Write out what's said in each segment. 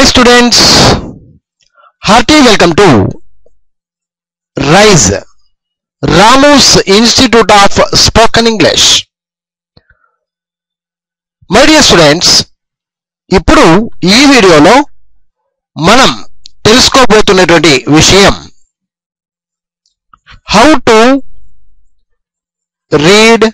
Hi students, hearty welcome to RISE, Ramu's Institute of Spoken English. My dear students ఇప్పుడు ఈ వీడియోలో మనం తెలుసుకోబోతున్నటువంటి విషయం how to read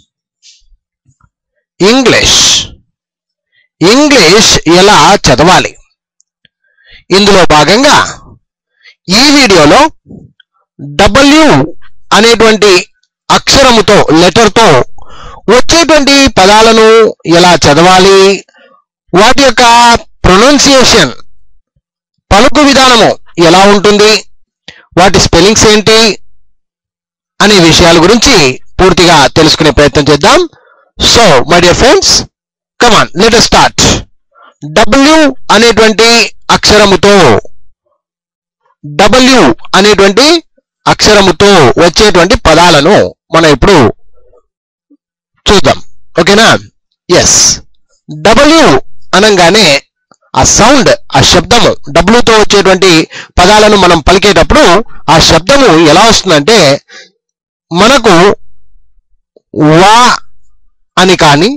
English English ఎలా చదవాలి ఇందులో భాగంగా ఈ వీడియోలో డబ్ల్యూ అనేటువంటి అక్షరముతో లెటర్తో వచ్చేటువంటి పదాలను ఎలా చదవాలి వాటి యొక్క ప్రొనౌన్సియేషన్ పలుకు విధానము ఎలా ఉంటుంది వాటి స్పెల్లింగ్స్ ఏంటి అనే విషయాల గురించి పూర్తిగా తెలుసుకునే ప్రయత్నం చేద్దాం so my dear friends come on let start W అనేటువంటి అక్షరముతో డబ్ల్యూ అనేటువంటి అక్షరముతో వచ్చేటువంటి పదాలను మనం ఇప్పుడు చూద్దాం ఓకేనా ఎస్ డబ్ల్యూ అనగానే ఆ సౌండ్ ఆ శబ్దము డబ్ల్యూతో వచ్చేటువంటి పదాలను మనం పలికేటప్పుడు ఆ శబ్దము ఎలా వస్తుందంటే మనకు వా అని కానీ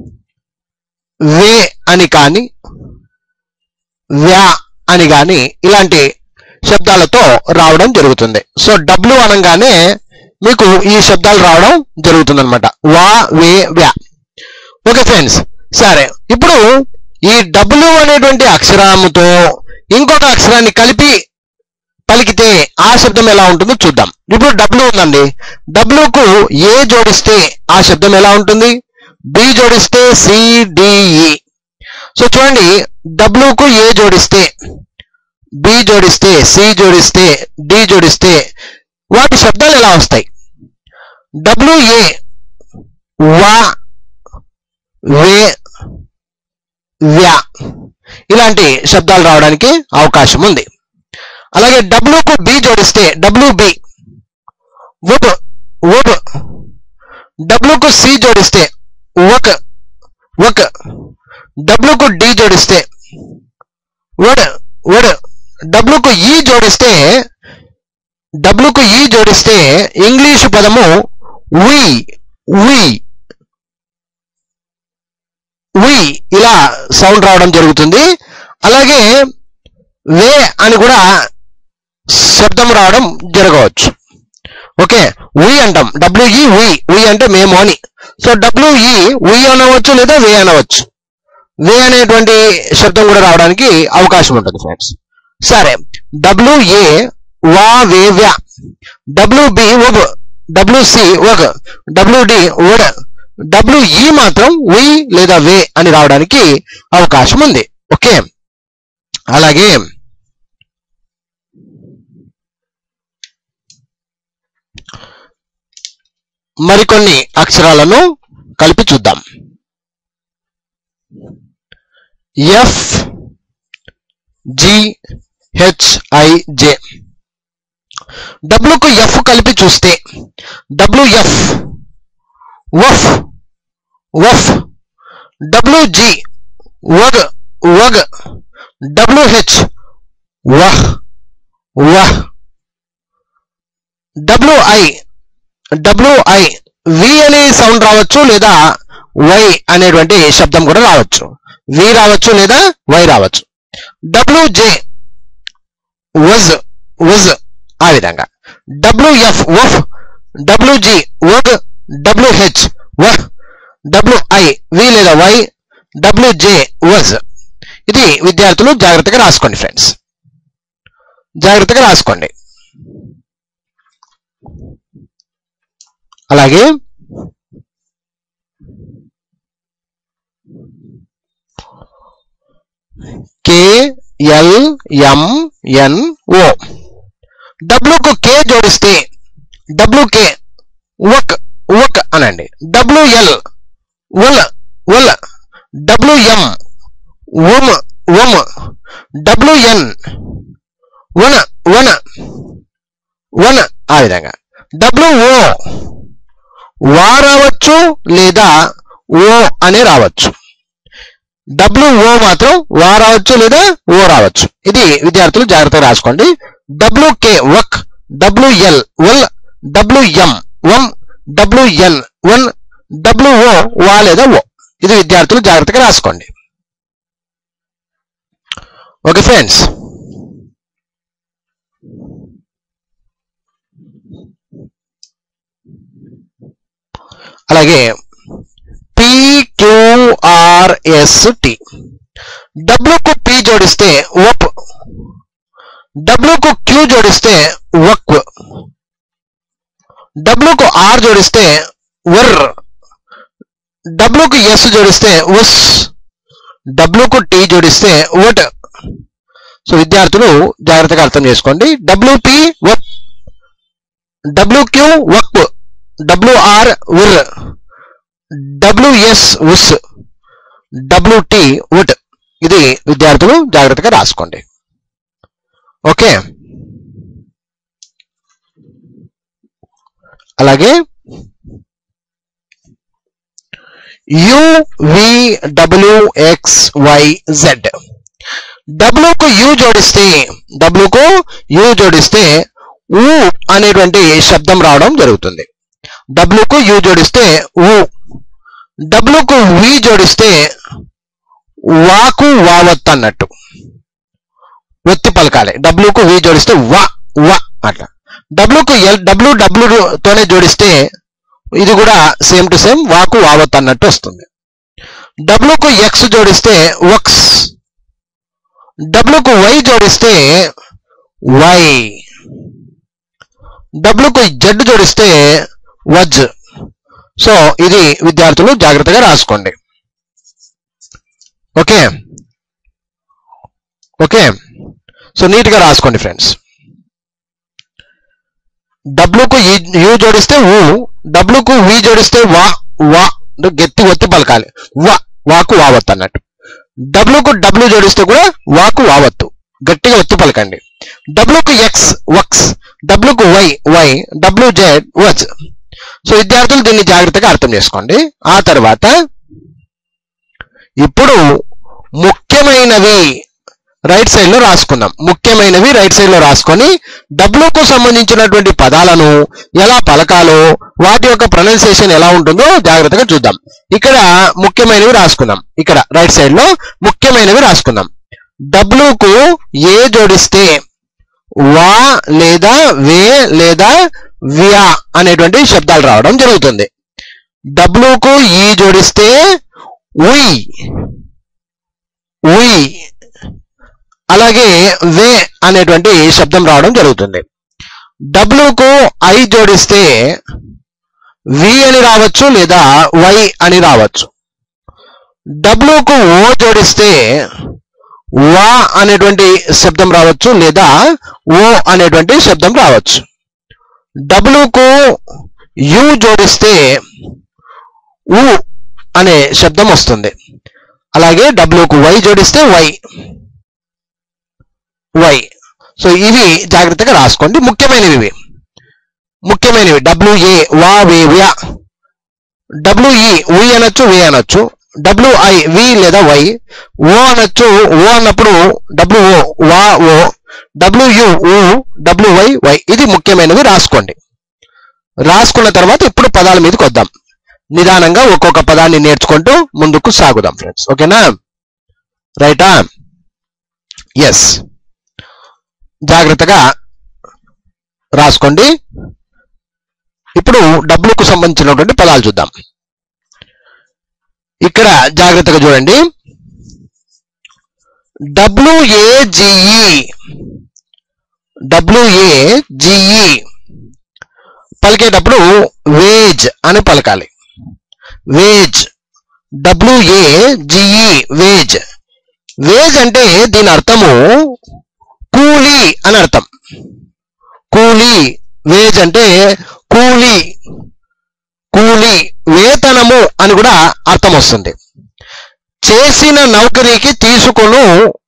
వే అని కానీ వ్యా అని కానీ ఇలాంటి శబ్దాలతో రావడం జరుగుతుంది సో డబ్ల్యూ అనగానే మీకు ఈ శబ్దాలు రావడం జరుగుతుంది అనమాట వా వే వ్యా ఓకే ఫ్రెండ్స్ సరే ఇప్పుడు ఈ డబ్ల్యూ అనేటువంటి అక్షరముతో ఇంకొక అక్షరాన్ని కలిపి పలికితే ఆ శబ్దం ఎలా ఉంటుందో చూద్దాం ఇప్పుడు డబ్ల్యూ ఉందండి డబ్ల్యూకు ఏ జోడిస్తే ఆ శబ్దం ఎలా ఉంటుంది బి జోడిస్తే సిడిఈ సో చూడండి డబ్ల్యూకు ఏ జోడిస్తే బి జోడిస్తే సి జోడిస్తే డి జోడిస్తే వాటి శబ్దాలు ఎలా వస్తాయి డబ్ల్యూఏ వా వే వ్యా ఇలాంటి శబ్దాలు రావడానికి అవకాశం ఉంది అలాగే డబ్ల్యూకు బి జోడిస్తే డబ్ల్యూ బి వుడ్ వుడ్ డబ్ల్యూకు సి జోడిస్తే వక్ వక్ డబ్ల్యూకు డి జోడిస్తే వుడ్ వుడ్ డబ్ల్యూకు ఈ జోడిస్తే డబ్ల్యూకు ఈ జోడిస్తే ఇంగ్లీషు పదము వి వి వి ఇలా సౌండ్ రావడం జరుగుతుంది అలాగే వే అని కూడా శబ్దం రావడం జరగవచ్చు ఓకే వి అంటాం డబ్ల్యూఈ వి వి అంటే మేము అని సో డబ్ల్యూఈ వి అనవచ్చు లేదా వే అనవచ్చు వే అనేటువంటి శబ్దం కూడా రావడానికి అవకాశం ఉంటుంది ఫ్రెండ్స్ సరే డబ్ల్యూఏ వా వే వ్యా డబ్ల్యూబి ఒబ్ డబ్ల్యూసి ఒగ్ డబ్ల్యూడి ఒడ్ డబ్ల్యూఈ మాత్రం వి లేదా వే అని రావడానికి అవకాశం ఉంది ఓకే అలాగే మరికొన్ని అక్షరాలను కలిపి చూద్దాం F G H I J డబ్ల్యూకు ఎఫ్ కలిపి చూస్తే డబ్ల్యూఎఫ్ వఫ్ వఫ్ డబ్ల్యూజి వగ్ వగ్ డబ్ల్యూహెచ్ వహ్ వహ్ డబ్ల్యూఐ డబ్ల్యూఐ వి అనే సౌండ్ రావచ్చు లేదా వై అనేటువంటి శబ్దం కూడా రావచ్చు వి రావచ్చు లేదా వై రావచ్చు డబ్ల్యూజే వజ్ వజ్ ఆ విధంగా డబ్ల్యూఎఫ్ వఫ్ డబ్ల్యూజి వగ్ డబ్ల్యూహెచ్ వహ్ డబ్ల్యూఐ వి లేదా వై డబ్ల్యూజే వజ్ ఇది విద్యార్థులు జాగ్రత్తగా రాసుకోండి ఫ్రెండ్స్ జాగ్రత్తగా రాసుకోండి అలాగే కే ఎల్ ఎం ఎన్ ఓ డబ్ల్యూకు కే జోడిస్తే డబ్ల్యూకే వక్ వక్ అనండి డబ్ల్యూఎల్ ఉల్ ఉల్ డబ్ల్యూఎం ఉమ్ ఉమ్ డబ్ల్యూఎన్ వన్ వన్ వన్ ఆ విధంగా డబ్ల్యూఓ వా రావచ్చు లేదా ఓ అనే రావచ్చు డబ్ల్యూఓ మాత్రం వా రావచ్చు లేదా ఓ రావచ్చు ఇది విద్యార్థులు జాగ్రత్తగా రాసుకోండి డబ్ల్యూకే వక్ డబ్ల్యూఎల్ వల్ డబ్ల్యూఎం వం డబ్ల్యూఎన్ వన్ డబ్ల్యూఓ వా లేదా ఓ ఇది విద్యార్థులు జాగ్రత్తగా రాసుకోండి ఓకే ఫ్రెండ్స్ అలాగే పిక్యూఆర్ఎస్టి డబ్ల్యూకు పి జోడిస్తే ఒప్ డబ్ల్యూకు క్యూ జోడిస్తే వక్ డబ్ల్యూకు ఆర్ జోడిస్తే వర్ డబ్ల్యూకు ఎస్ జోడిస్తే ఉస్ డబ్ల్యూకు టీ జోడిస్తే వట్ సో విద్యార్థులు జాగ్రత్తగా అర్థం చేసుకోండి డబ్ల్యూపి వప్ డబ్ల్యూక్యూ వక్ డబ్ల్యూఆర్ ఉర్ డబ్ల్యూఎస్ ఉస్ డబ్ల్యూటి ఉట్ ఇది విద్యార్థులు జాగ్రత్తగా రాసుకోండి ఓకే అలాగే U V W X Y Z డబ్ల్యూకు యు జోడిస్తే డబ్ల్యూకు యు జోడిస్తే ఊ అనేటువంటి శబ్దం రావడం జరుగుతుంది డబ్ల్యూకు యు జోడిస్తే ఊ డబ్ల్యూకు వి జోడిస్తే వాకు వావత్ అన్నట్టు ఒత్తి పలకాలి డబ్ల్యూకు వి జోడిస్తే వా వా అట్లా డబ్ల్యూకు ఎల్ డబ్ల్యూ డబ్ల్యూ తోనే జోడిస్తే ఇది కూడా సేమ్ టు సేమ్ వాకు వావత్ అన్నట్టు వస్తుంది డబ్ల్యూకు ఎక్స్ జోడిస్తే వక్స్ డబ్ల్యూకు వై జోడిస్తే వై డబ్ల్యూకు జెడ్ జోడిస్తే వజ్ సో ఇది విద్యార్థులు జాగ్రత్తగా రాసుకోండి ఓకే ఓకే సో నీట్గా రాసుకోండి ఫ్రెండ్స్ డబ్ల్యూకు యూ జోడిస్తే ఊ డబ్ల్యూకు వి జోడిస్తే వా వా అంటే గట్టి ఒత్తి పలకాలి వా వాకు వావత్తు అన్నట్టు డబ్ల్యూకు డబ్ల్యూ జోడిస్తే కూడా వాకు వావత్తు గట్టిగా ఒత్తి పలకండి డబ్ల్యూకు ఎక్స్ వక్స్ డబ్ల్యూకు వై వై డబ్ల్యూ జెడ్ వచ్ సో విద్యార్థులు దీన్ని జాగ్రత్తగా అర్థం చేసుకోండి ఆ తర్వాత ఇప్పుడు ముఖ్యమైనవి రైట్ సైడ్ లో రాసుకుందాం ముఖ్యమైనవి రైట్ సైడ్ లో రాసుకొని డబ్ల్యూకు సంబంధించినటువంటి పదాలను ఎలా పలకాలో వాటి యొక్క ప్రొనౌన్సియేషన్ ఎలా ఉంటుందో జాగ్రత్తగా చూద్దాం ఇక్కడ ముఖ్యమైనవి రాసుకుందాం ఇక్కడ రైట్ సైడ్ లో ముఖ్యమైనవి రాసుకుందాం డబ్ల్యూకు ఏ జోడిస్తే వా లేదా వే లేదా వియా అనేటువంటి శబ్దాలు రావడం జరుగుతుంది డబ్ల్యూకు ఈ జోడిస్తే ఉయ్ ఉయ్ అలాగే వే అనేటువంటి శబ్దం రావడం జరుగుతుంది డబ్ల్యూకు ఐ జోడిస్తే వి అని రావచ్చు లేదా వై అని రావచ్చు డబ్ల్యూకు ఓ జోడిస్తే వా అనేటువంటి శబ్దం రావచ్చు లేదా ఓ అనేటువంటి శబ్దం రావచ్చు డబ్ల్యూకు యు జోడిస్తే ఉ అనే శబ్దం వస్తుంది అలాగే డబ్ల్యూకు వై జోడిస్తే వై వై సో ఇవి జాగ్రత్తగా రాసుకోండి ముఖ్యమైనవి ఇవి ముఖ్యమైనవి డబ్ల్యూఏ వా వే వ్యా డబ్ల్యూఈ ఉయ్ అనొచ్చు వే అనొచ్చు డబ్ల్యూఐ వి లేదా వై ఓ అనొచ్చు ఓ అన్నప్పుడు డబ్ల్యూఓ వా ఓ డబ్ల్యూయు ఊ డబ్ల్యూవై వై ఇది ముఖ్యమైనవి రాసుకోండి రాసుకున్న తర్వాత ఇప్పుడు పదాల మీదకి వద్దాం నిదానంగా ఒక్కొక్క పదాన్ని నేర్చుకుంటూ ముందుకు సాగుదాం ఫ్రెండ్స్ ఓకేనా రైటా ఎస్ జాగ్రత్తగా రాసుకోండి ఇప్పుడు డబ్బులకు సంబంధించినటువంటి పదాలు చూద్దాం ఇక్కడ జాగ్రత్తగా చూడండి డబ్ల్యూఏజిఈ డబ్ల్యూఏజిఈ పలికేటప్పుడు వేజ్ అని పలకాలి వేజ్ డబ్ల్యూఏజిఈ వేజ్ వేజ్ అంటే దీని అర్థము కూలీ అని అర్థం కూలీ వేజ్ అంటే కూలీ కూలీ వేతనము అని కూడా అర్థం వస్తుంది చేసిన నౌకరీకి తీసుకొను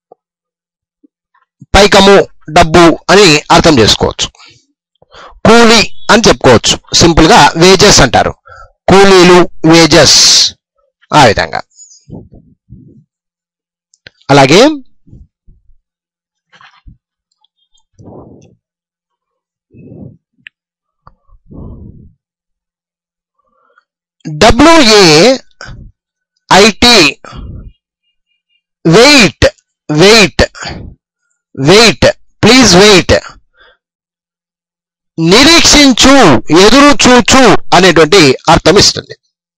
పైకము డబ్బు అని అర్థం చేసుకోవచ్చు కూలీ అని చెప్పుకోవచ్చు సింపుల్ గా వేజెస్ అంటారు కూలీలు వేజెస్ ఆ విధంగా అలాగే W A I T wait wait wait please wait నిరీక్షించు ఎదురు చూచు అనేటువంటి అర్థం ఇస్తుంది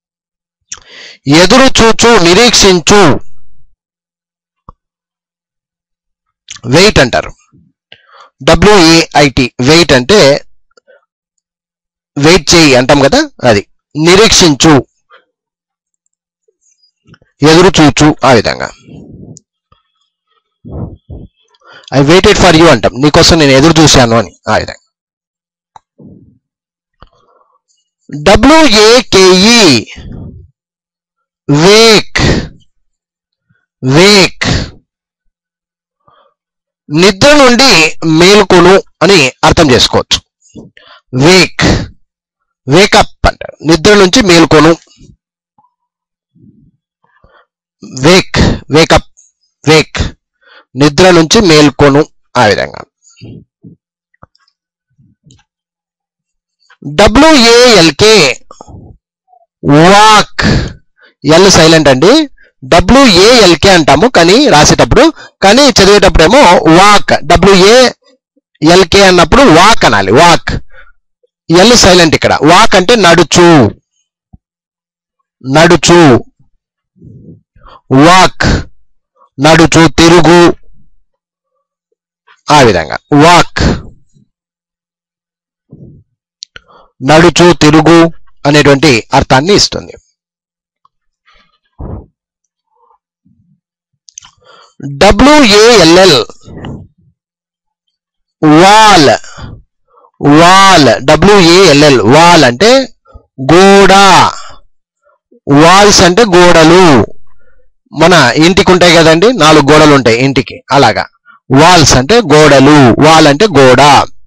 ఎదురు చూచు నిరీక్షించు వెయిట్ అంటారు డబ్ల్యూఏఐటి వెయిట్ అంటే వెయిట్ చేయి అంటాం కదా అది నిరీక్షించు ఎదురు చూచు ఆ విధంగా ఐ వెయిటెడ్ ఫర్ యూ అంటాం నీకోసం నేను ఎదురు చూశాను అని ఆ విధంగా డబ్ల్యూఏకేఈ వేక్ వేక్ నిద్ర నుండి మేల్కొను అని అర్థం చేసుకోవచ్చు వేక్ వేకప్ అంటారు నిద్ర నుంచి మేల్కొను వేక్ వేకప్ వేక్ నిద్ర నుంచి మేల్కొను ఆ విధంగా డబ్ల్యూఏఎల్కే వాక్ ఎల్ సైలెంట్ అండి డబ్ల్యూఏఎల్కే అంటాము కానీ రాసేటప్పుడు కానీ చదివేటప్పుడేమో వాక్ డబ్ల్యూఏ ఎల్కే అన్నప్పుడు వాక్ అనాలి వాక్ ఎల్ సైలెంట్ ఇక్కడ వాక్ అంటే నడుచు నడుచు వాక్ నడుచు తిరుగు ఆ విధంగా వాక్ నడుచు తిరుగు అనేటువంటి అర్థాన్ని ఇస్తుంది W A L L wall wall W A L L wall అంటే గోడ వాల్స్ అంటే గోడలు మన ఇంటికి ఉంటాయి కదండి నాలుగు గోడలు ఉంటాయి ఇంటికి అలాగా వాల్స్ అంటే గోడలు వాల్ అంటే గోడ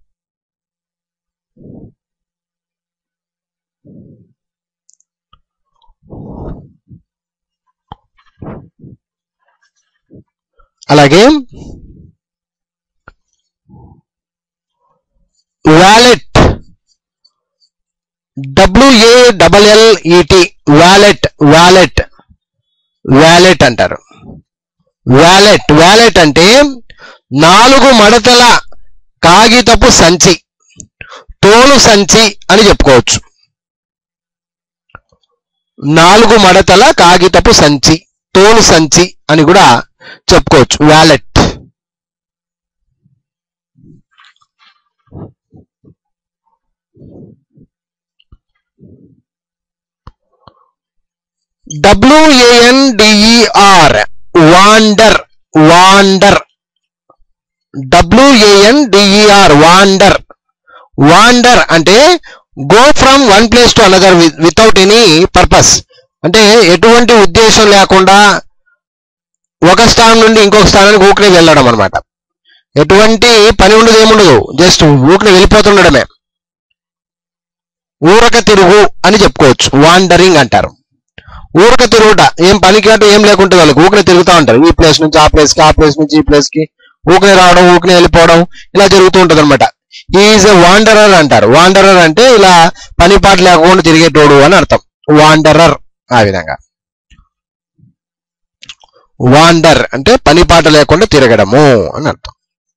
అలాగే wallet W A double L E T wallet wallet wallet అంటారు వ్యాలెట్ వ్యాలెట్ అంటే నాలుగు మడతల కాగితపు సంచి తోలు సంచి అని చెప్పుకోవచ్చు నాలుగు మడతల కాగితపు సంచి తోలు సంచి అని కూడా చెప్పుకోవచ్చు వ్యాలెట్ డబ్ల్యూఏఎన్డిఈఆర్ వాండర్ వాండర్ డబ్ల్యూఏఎన్డిఈఆర్ వాండర్ వాండర్ అంటే go from one place to another without any purpose అంటే ఎటువంటి ఉద్దేశం లేకుండా ఒక స్థానం నుండి ఇంకొక స్థానానికి ఊపిరి వెళ్ళడం అనమాట ఎటువంటి పని ఉండదు ఏముండదు జస్ట్ ఊపిరి వెళ్ళిపోతుండడమే ఊరక తిరుగు అని చెప్పుకోవచ్చు వాండరింగ్ అంటారు ఊరక తిరుగుట ఏం పనికి అంటే ఏం లేకుంటే వాళ్ళకి ఊకనే తిరుగుతూ ఉంటారు ఈ ప్లేస్ నుంచి ఆ ప్లేస్ కి ఆ ప్లేస్ నుంచి ఈ ప్లేస్ కి ఊకనే రావడం ఊకనే వెళ్ళిపోవడం ఇలా జరుగుతూ ఉంటది అనమాట ఈజ్ ఎ వాండరర్ అంటారు వాండరర్ అంటే ఇలా పని పాట లేకుండా తిరిగేటోడు అని అర్థం వాండరర్ ఆ విధంగా వాండర్ అంటే పని పాట లేకుండా తిరగడము అని అర్థం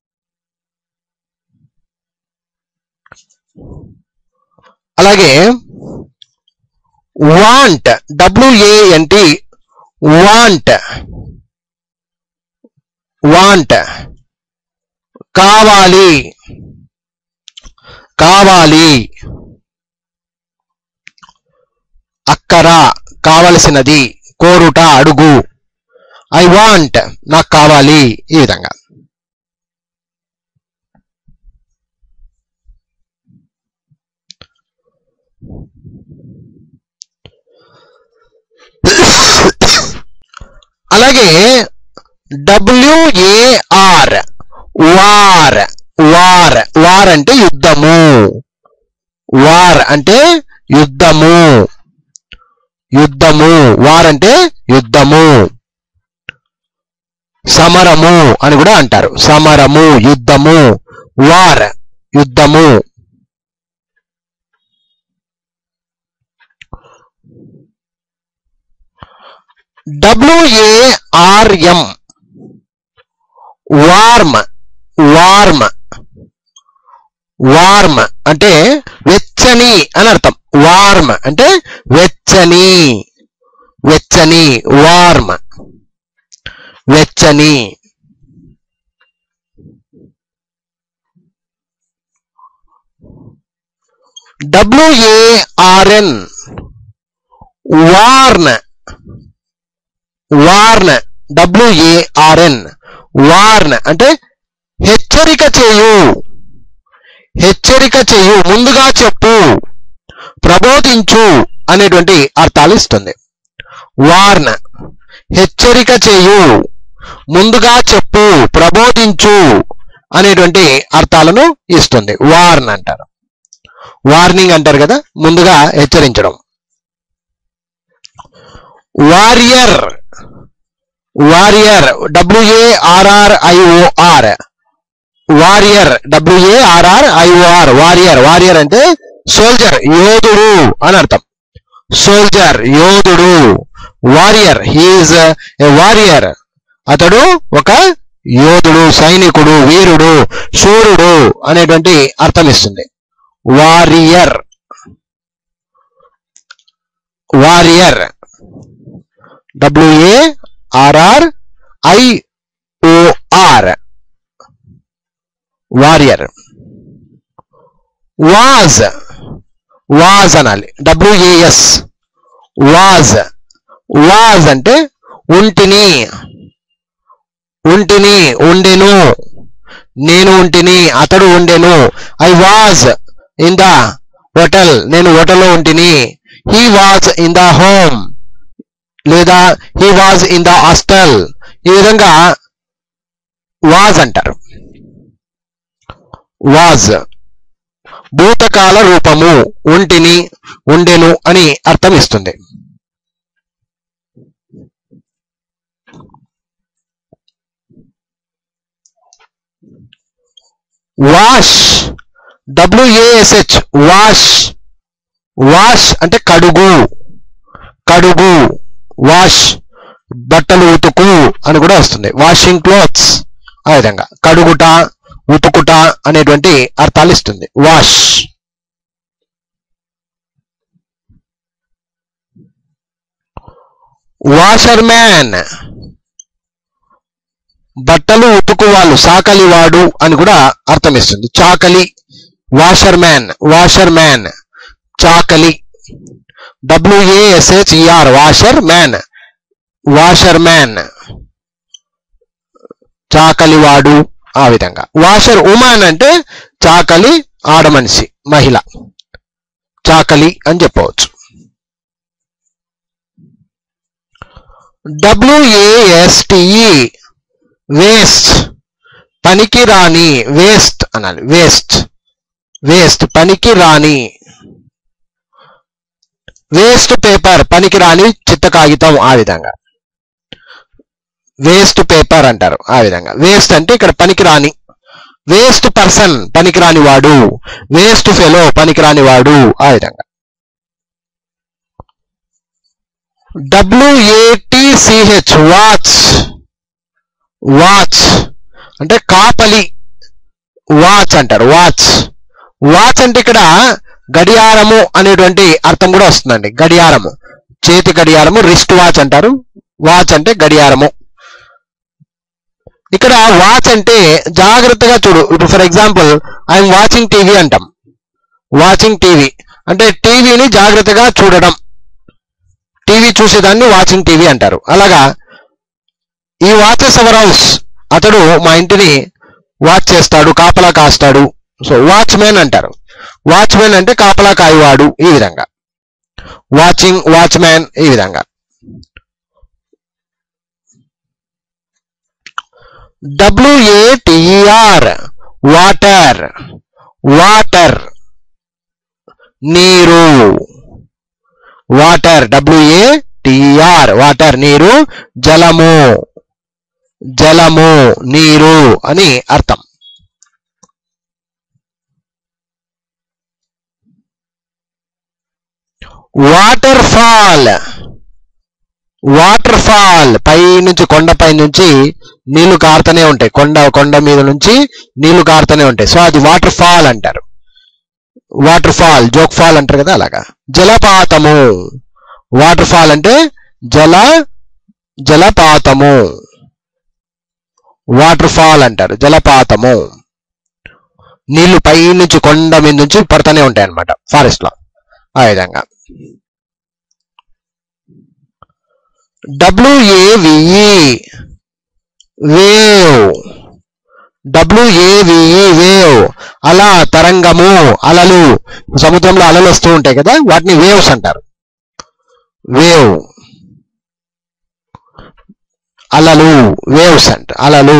అలాగే వాంట్ డబ్ల్యూఏఎన్టి వాంట్ వాంట్ కావాలి కావాలి అక్కర కావలసినది కోరుట అడుగు ఐ వాంట్ నాకు కావాలి ఈ విధంగా అలాగే డబ్ల్యూఏఆర్ వార్ వార్ వార్ అంటే యుద్ధము వార్ అంటే యుద్ధము యుద్ధము వార్ అంటే యుద్ధము సమరము అని కూడా అంటారు సమరము యుద్ధము వార్ యుద్ధము డబ్ల్యూఏఆర్ఎం వార్మ్ వార్మ్ వార్మ్ అంటే వెచ్చని అని అర్థం వార్మ్ అంటే వెచ్చని వెచ్చని వార్మ్ వెచ్చని W A R N warn warn W A R N warn అంటే హెచ్చరిక చేయు హెచ్చరిక చేయు ముందుగా చెప్పు ప్రబోధించు అనేటువంటి అర్థాలు ఇస్తుంది వార్న్ హెచ్చరిక చేయు ముందుగా చెప్పు ప్రబోధించు అనేటువంటి అర్థాలను ఇస్తుంది వార్న్ అంటారు వార్నింగ్ అంటారు కదా ముందుగా హెచ్చరించడం warrior warrior W A R R I O R warrior W A R R I O R warrior warrior అంటే సోల్జర్ యోధుడు అని అర్థం సోల్జర్ యోధుడు వారియర్ హీఈస్ ఏ వారియర్ అతడు ఒక యోధుడు సైనికుడు వీరుడు శూరుడు అనేటువంటి అర్థం ఇస్తుంది warrior warrior W A R R I O R warrior was was అనాలి డబ్ల్యూఏఎస్ వాజ్ వాజ్ అంటే ఉంటిని ఉంటిని ఉండెను నేను ఉంటిని అతడు ఉండెను I was in the hotel నేను హోటల్లో ఉంటిని he was in the home లేదా he was in the hostel ఈ విధంగా వాజ్ అంటారు వాజ్ భూతకాల రూపము ఉంటిని ఉండెను అని అర్థం ఇస్తుంది వాష్ డబ్ల్యూఏఎస్హెచ్ వాష్ వాష్ అంటే కడుగు కడుగు వాష్ బట్టలు ఉతుకు అని కూడా వస్తుంది వాషింగ్ క్లోత్స్ ఆ విధంగా కడుగుట ఉతుకుట అనేటువంటి అర్థాలు ఇస్తుంది వాష్ వాషర్ మ్యాన్ బట్టలు ఉతుకు వాళ్ళు సాకలి వాడు అని కూడా అర్థం ఇస్తుంది చాకలి వాషర్ మ్యాన్ వాషర్ మ్యాన్ చాకలి W A S H E R washerman washerman చాకలి వాడు ఆ విధంగా వాషర్ ఉమాన్ అంటే చాకలి ఆడమనిషి మహిళ చాకలి అని చెప్పవచ్చు డబ్ల్యూఏఎస్టిఈ వేస్ట్ పనికి రాని వేస్ట్ అనాలి వేస్ట్ వేస్ట్ పనికి రాని వేస్ట్ పేపర్ పనికి రాని చిత్త కాగితం ఆ విధంగా వేస్ట్ పేపర్ అంటారు ఆ విధంగా వేస్ట్ అంటే ఇక్కడ పనికి రాని వేస్ట్ పర్సన్ పనికిరాని వాడు వేస్ట్ ఫెలో పనికిరాని వాడు ఆ విధంగా డబ్ల్యూఏటిసిహెచ్ వాచ్ వాచ్ అంటే కాపలి వాచ్ అంటారు వాచ్ వాచ్ అంటే ఇక్కడ గడియారము అనేటువంటి అర్థం కూడా వస్తుందండి గడియారము చేతి గడియారము రిస్ట్ వాచ్ అంటారు వాచ్ అంటే గడియారము ఇక్కడ వాచ్ అంటే జాగ్రత్తగా చూడు ఇప్పుడు for example I'm watching TV అంటాం వాచింగ్ టీవీ అంటే టీవీని జాగ్రత్తగా చూడడం టీవీ చూసేదాన్ని వాచింగ్ టీవీ అంటారు అలాగా ఈ వాచెస్ అవర్ హౌస్ అతడు మా ఇంటిని వాచ్ చేస్తాడు కాపలా కాస్తాడు సో వాచ్మెన్ అంటారు వాచ్మెన్ అంటే కాపలా కాయవాడు ఈ విధంగా వాచింగ్ వాచ్మ్యాన్ ఈ విధంగా డబ్ల్యూఏటిఆర్ వాటర్ వాటర్ నీరు వాటర్ డబ్ల్యూఏటిఆర్ వాటర్ నీరు జలము జలము నీరు అని అర్థం వాటర్ ఫాల్ వాటర్ ఫాల్ పై నుంచి కొండపై నుంచి నీళ్లు కారుతూనే ఉంటాయి కొండ కొండ మీద నుంచి నీళ్లు కారుతూనే ఉంటాయి సో అది వాటర్ ఫాల్ అంటారు వాటర్ ఫాల్ జోక్ ఫాల్ అంటారు కదా అలాగా జలపాతము వాటర్ ఫాల్ అంటే జల జలపాతము వాటర్ ఫాల్ అంటారు జలపాతము నీళ్లు పై నుంచి కొండ మీద నుంచి పడుతూనే ఉంటాయి అన్నమాట ఫారెస్ట్ లో ఆ విధంగా డబ్ల్యూఏవిఈ వేవ్ డబ్ల్యూఏవిఈ వేవ్ అలా తరంగము అలలు సముద్రంలో అలలు వస్తూ ఉంటాయి కదా వాటిని వేవ్స్ అంటారు వేవ్ అలలు వేవ్స్ అంట అలలు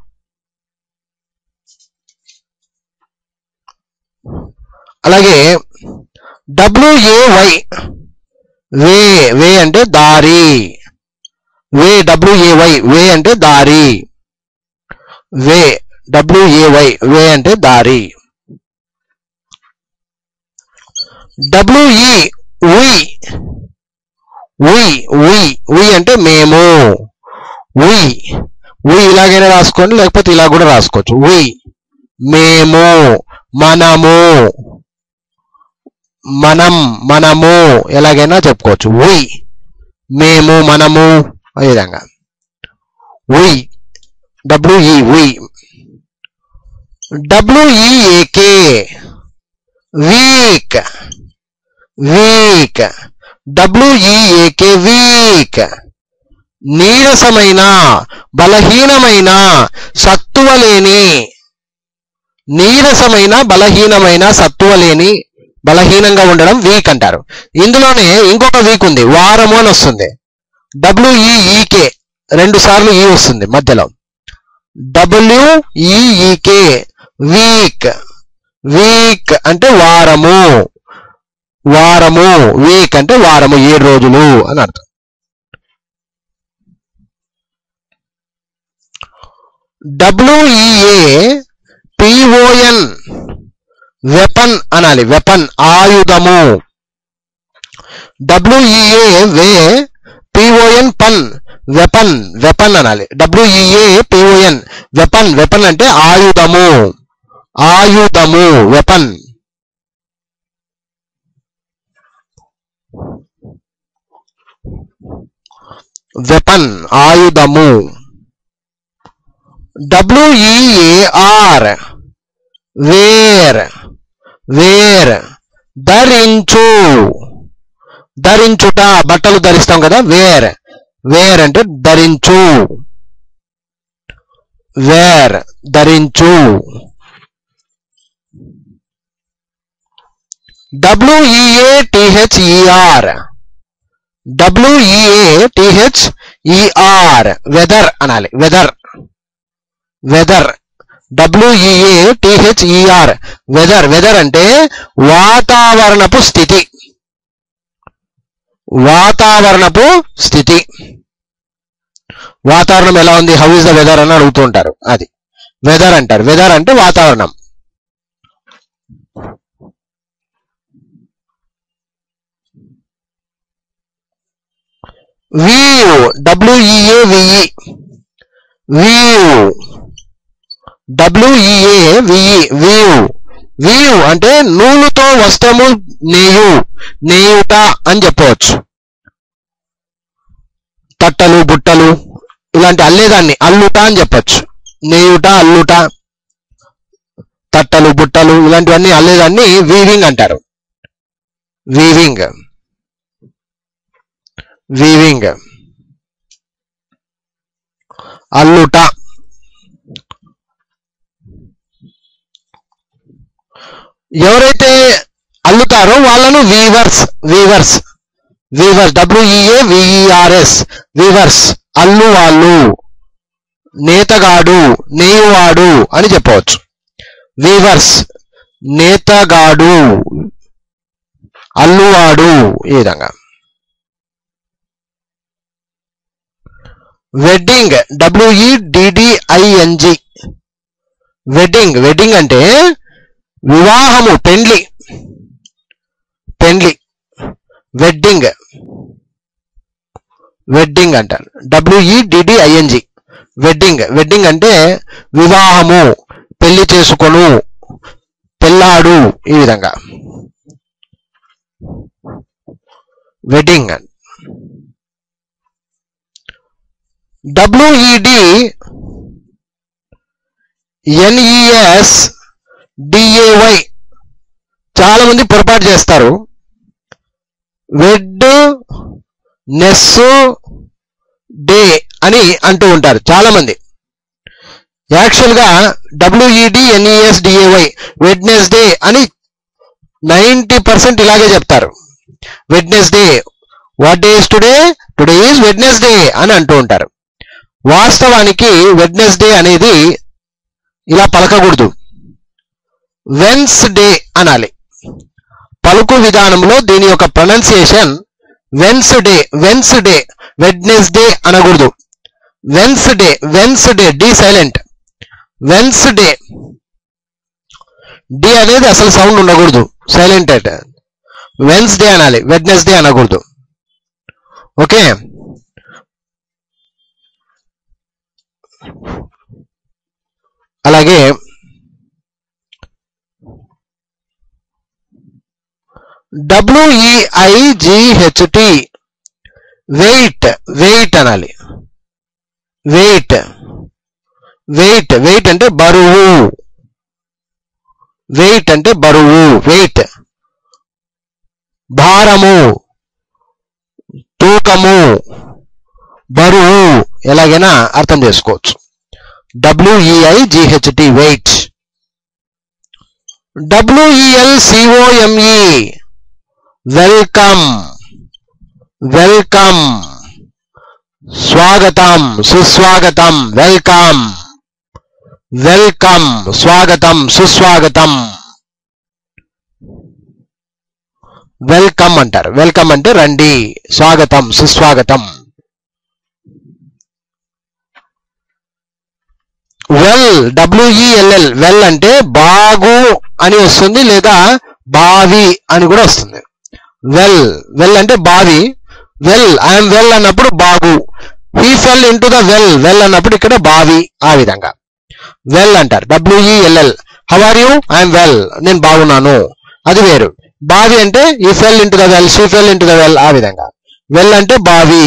అలాగే డబ్ల్యూఏవై వే వే అంటే దారి వే డబ్ల్యూఏవై వే అంటే దారి వే డబ్ల్యూఏవై వే అంటే దారి డబ్ల్యూఈ ఉయ్ ఉయ్ ఉయ్ ఉయ్ అంటే మేము ఉయ్ ఉయ్ ఇలాగైనా రాసుకోండి లేకపోతే ఇలా కూడా రాసుకోవచ్చు ఉయ్ మేము మనము మనం మనము ఎలాగైనా చెప్పుకోవచ్చు ఉయ్ మేము మనము ఆ విధంగా we W E we W E A K weak weak W E A K weak నీరసమైన బలహీనమైన సత్తువ లేని నీరసమైన బలహీనమైన సత్తువ లేని బలహీనంగా ఉండడం వీక్ అంటారు ఇందులోనే ఇంకొక వీక్ ఉంది వారము అని వస్తుంది డబ్ల్యూఈఈకే రెండు సార్లు ఈ వస్తుంది మధ్యలో డబ్ల్యూఈఈకే వీక్ వీక్ అంటే వారము వారము వీక్ అంటే వారము ఏడు రోజులు అని అర్థం డబ్ల్యూఈఏ పిఓఎన్ వెపన్ అనాలి వెపన్ ఆయుధము డబ్ల్యూఈఏ వే పిఓఎన్ పన్ వెపన్ వెపన్ అనాలి డబ్ల్యూఈఏ పిఓఎన్ వెపన్ వెపన్ అంటే ఆయుధము ఆయుధము వెపన్ వెపన్ ఆయుధము డబ్ల్యూఈఏఆర్ వేర్ వేర్ ధరించు ధరించుట బట్టలు ధరిస్తాం కదా వేర్ వేర్ అంటే ధరించు వేర్ ధరించు W E A T H E R W E A T H E R weather అనాలి weather weather W E A T H E R weather weather అంటే వాతావరణపు స్థితి వాతావరణపు స్థితి వాతావరణం ఎలా ఉంది హౌ ఇస్ ద వెదర్ అని అడుగుతూ ఉంటారు అది వెదర్ అంటారు వెదర్ అంటే వాతావరణం weave W E A V E weave W E A V E weave weave అంటే నూలుతో వస్త్రము నేయు నేయుట అని చెప్పవచ్చు తట్టలు బుట్టలు ఇలాంటి అల్లేదాన్ని అల్లుట అని చెప్పొచ్చు నేయుట అల్లుట తట్టలు బుట్టలు ఇలాంటివన్నీ అల్లేదాన్ని వీవింగ్ అంటారు వీవింగ్ వీవింగ్ అల్లుట ఎవరైతే అల్లుతారో వాళ్ళను weavers weavers weavers W E A V E R S weavers అల్లు వాళ్ళు నేతగాడు నేయువాడు అని చెప్పవచ్చు వీవర్స్ నేతగాడు అల్లువాడు ఈ విధంగా వెడ్డింగ్ డబ్ల్యూఈడిడిఐఎన్జి వెడ్డింగ్ వెడ్డింగ్ అంటే వివాహము పెండ్లి పెండ్లి వెడ్డింగ్ వెడ్డింగ్ అంటారు డబ్ల్యూఈడిడిఐఎన్జి వెడ్డింగ్ వెడ్డింగ్ అంటే వివాహము పెళ్లి చేసుకొను పెళ్ళాడు ఈ విధంగా వెడ్డింగ్ డబ్ల్యూఈడి ఎన్ఈఎస్ డిఏవై చాలా మంది పొరపాటు చేస్తారు వెడ్ నెస్ డే అని అంటూ ఉంటారు చాలా మంది యాక్చువల్ గా డబ్ల్యూఈడి ఎన్ఈఎస్ డిఏవై వెడ్నెస్డే అని నైంటీ పర్సెంట్ ఇలాగే చెప్తారు Wednesday what day is today today is Wednesday అని అంటూ ఉంటారు వాస్తవానికి వెడ్నెస్డే అనేది ఇలా పలకకూడదు వెన్స్ డే అనాలి పలుకు విధానంలో దీని యొక్క pronunciation Wednesday Wednesday Wednesday అనకూడదు Wednesday Wednesday D silent Wednesday D అనేది అసలు సౌండ్ ఉండకూడదు సైలెంట్ అంటే వెన్స్ డే అనాలి వెడ్నెస్డే అనకూడదు ఓకే అలాగే డబ్ల్యూఈఐజిహెచ్టి వెయిట్ వెయిట్ అనాలి వెయిట్ వెయిట్ వెయిట్ అంటే బరువు వెయిట్ అంటే బరువు వెయిట్ భారము తూకము బరువు ఎలాగైనా అర్థం చేసుకోవచ్చు W E I G H T weight W E L C O M E welcome welcome స్వాగతం సుస్వాగతం వెల్కమ్ వెల్కమ్ స్వాగతం సుస్వాగతం వెల్కమ్ అంటారు వెల్కమ్ అంటే రండి స్వాగతం సుస్వాగతం వెల్ డబ్ల్యూఈఎల్ఎల్ వెల్ అంటే బాగు అని వస్తుంది లేదా బావి అని కూడా వస్తుంది వెల్ వెల్ అంటే బావి వెల్ ఐఎమ్ వెల్ అన్నప్పుడు బాగు he fell into the well well అన్నప్పుడు ఇక్కడ బావి ఆ విధంగా వెల్ అంటారు W E L L how are you I'm well నేను బాగున్నాను అది వేరు బావి అంటే he fell into the well she fell into the well ఆ విధంగా వెల్ అంటే బావి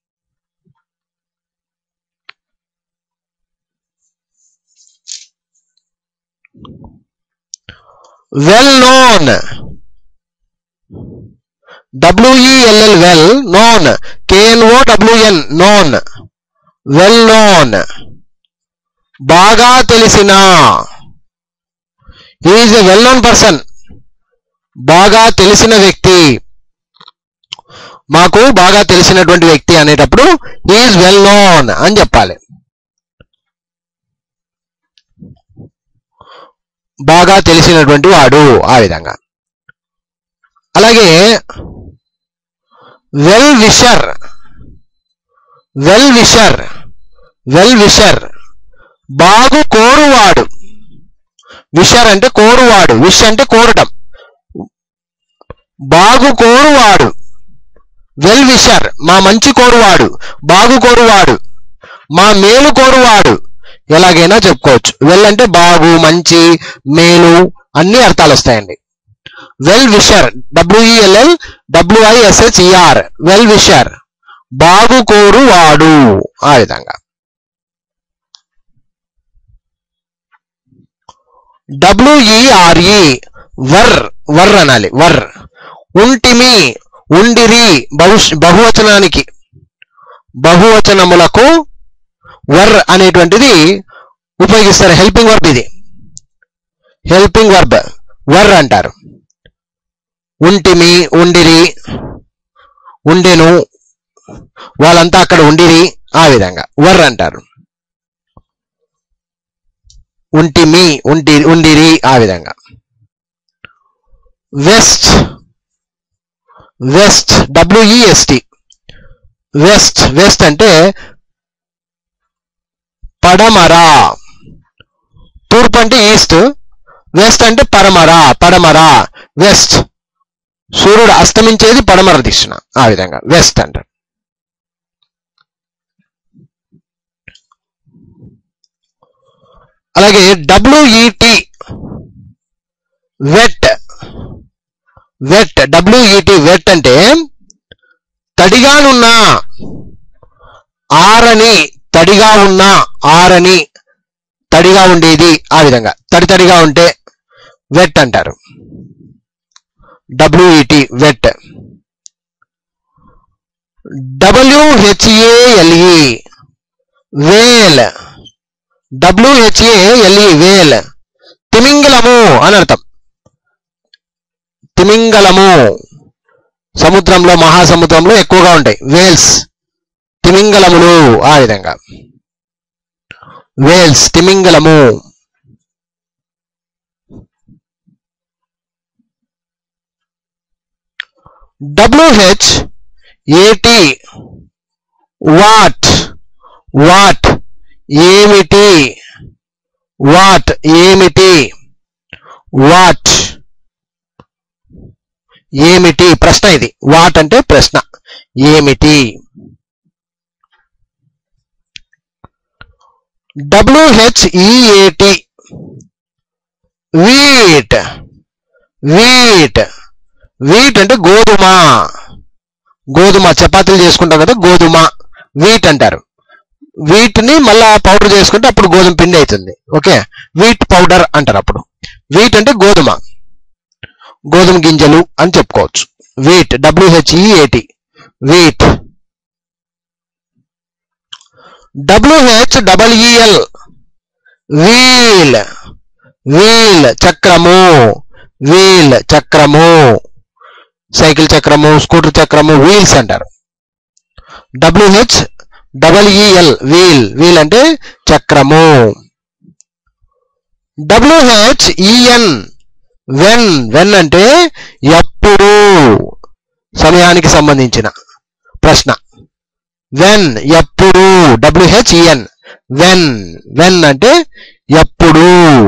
well known W E L L well known K N O W N known well known బాగా తెలిసిన is a well known person బాగా తెలిసిన వ్యక్తి మాకు బాగా తెలిసినటువంటి వ్యక్తి అనేటప్పుడు ఈజ్ వెల్ నోన్ అని చెప్పాలి బాగా తెలిసినటువంటి వాడు ఆ విధంగా అలాగే well wisher well wisher well wisher బాగు కోరువాడు విషర్ అంటే కోరువాడు విష్ అంటే కోరటం బాగు కోరువాడు వెల్ విషర్ మా మంచి కోరువాడు బాగు కోరువాడు మా మేలు కోరువాడు ఎలాగైనా చెప్పుకోవచ్చు వెల్ అంటే బాగు మంచి మేలు అన్ని అర్థాలు వస్తాయండి well wisher W E L L W I S H E R well wisher బాగు కోరువాడు ఆ విధంగా డబ్ల్యూఈఆర్ఈ వర్ వర్ అనాలి వర్ ఉంటిమి ఉండిరి బహుశ్ బహువచనానికి బహువచనములకు వర్ అనేటువంటిది ఉపయోగిస్తారు హెల్పింగ్ వర్బ్ ఇది హెల్పింగ్ వర్బ్ వర్ అంటారు ఉంటిమి ఉండిరి ఉండెను వాళ్ళంతా అక్కడ ఉండిరి ఆ విధంగా వర్ అంటారు ఉంటిమి ఉంటి ఉండిరి ఆ విధంగా west west W E S T west west అంటే పడమర తూర్పు అంటే ఈస్ట్ వెస్ట్ అంటే పడమర పడమర వెస్ట్ సూర్యుడు అస్తమించేది పడమర దిశన ఆ విధంగా వెస్ట్ అంటారు అలాగే W E T wet wet W E T wet అంటే తడిగానున్న ఆరని తడిగా ఉన్న ఆరని తడిగా ఉండేది ఆ విధంగా తడి తడిగా ఉంటే వెట్ అంటారు డబ్ల్యూఈటి వెట్ డబ్ల్యూహెచ్ఏఎల్ఈ వేల్ డబ్ల్యూహెచ్ఏఎల్ఈ వేల్ తిమింగలము అని అర్థం తిమింగలము సముద్రంలో మహాసముద్రంలో ఎక్కువగా ఉంటాయి వేల్స్ తిమింగలములు ఆ విధంగా వేల్స్ తిమింగలము డబ్ల్యూహెచ్ ఏటి వాట్ వాట్ ఏమిటి వాట్ ఏమిటి వాట్ ఏమిటి ప్రశ్న ఇది వాట్ అంటే ప్రశ్న ఏమిటి డబ్ల్యూహెచ్ఈఏటి వీట్ వీట్ వీట్ అంటే గోధుమ గోధుమ చపాతీలు చేసుకుంటాం కదా గోధుమ వీట్ అంటారు వీటిని మళ్ళా పౌడర్ చేసుకుంటే అప్పుడు గోధుమ పిండి అవుతుంది ఓకే వీట్ పౌడర్ అంటారు అప్పుడు వీట్ అంటే గోధుమ గోధుమ గింజలు అని చెప్పుకోవచ్చు wheat W H E A T wheat W H double E L wheel wheel చక్రము వీల్ చక్రము సైకిల్ చక్రము స్కూటర్ చక్రము వీల్స్ అంటారు డబ్ల్యూహెచ్ డబల్ఈఎల్ వీల్ వీల్ అంటే చక్రము డబ్ల్యూహెచ్ ఈఎన్ వెన్ వెన్ అంటే ఎప్పుడు సమయానికి సంబంధించిన ప్రశ్న వెన్ ఎప్పుడు డబ్ల్యూహెచ్ఈఎన్ వెన్ వెన్ అంటే ఎప్పుడు